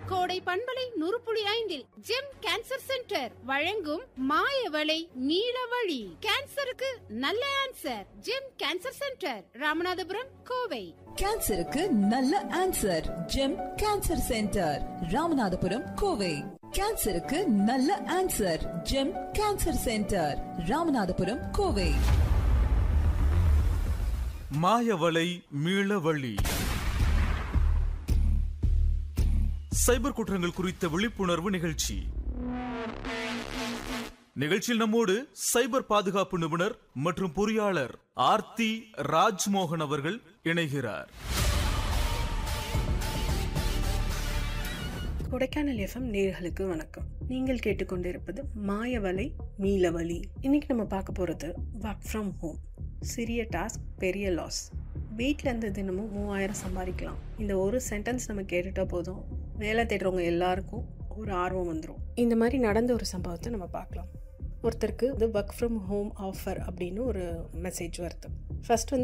கோடை பண்பலை நூறுப்புள்ளி ஐந்தில் ஜெம் கேன்சர் சென்டர் வழங்கும் மாயவளை நீலவழி கேன்சருக்கு நல்ல answer Gem cancer center Ramanathapuram Kovai கேன்சருக்கு நல்ல answer Gem cancer center Ramanathapuram Kovai கேன்சருக்கு நல்ல answer Gem cancer center Ramanathapuram Kovai மாயவலை மீளவழி சைபர் குற்றங்கள் குறித்த விழிப்புணர்வு நிகழ்ச்சி நிகழ்ச்சியில் நம்மோடு சைபர் பாதுகாப்பு நிபுணர் மற்றும் பொறியாளர் ஆர்த்தி ராஜ்மோகன் அவர்கள் இணைகிறார் கொடைக்கானல் எஃப்எம் நேர்களுக்கு வணக்கம் நீங்கள் கேட்டுக்கொண்டிருப்பது மாயவலை மீளவழி இன்னைக்கு நம்ம பார்க்க போகிறது ஒர்க் ஃப்ரம் ஹோம் சிறிய டாஸ்க் பெரிய லாஸ் வீட்டில் இருந்து தினமும் மூவாயிரம் சம்பாதிக்கலாம் இந்த ஒரு சென்டென்ஸ் நம்ம கேட்டுட்டா போதும் வேலை தேடுறவங்க எல்லாருக்கும் ஒரு ஆர்வம் வந்துடும் இந்த மாதிரி நடந்த ஒரு சம்பவத்தை நம்ம பார்க்கலாம் ஒருத்தருக்கு இது ஒர்க் ஃப்ரம் ஹோம் ஆஃபர் அப்படின்னு ஒரு மெசேஜ் வருது ஃபர்ஸ்ட் வந்து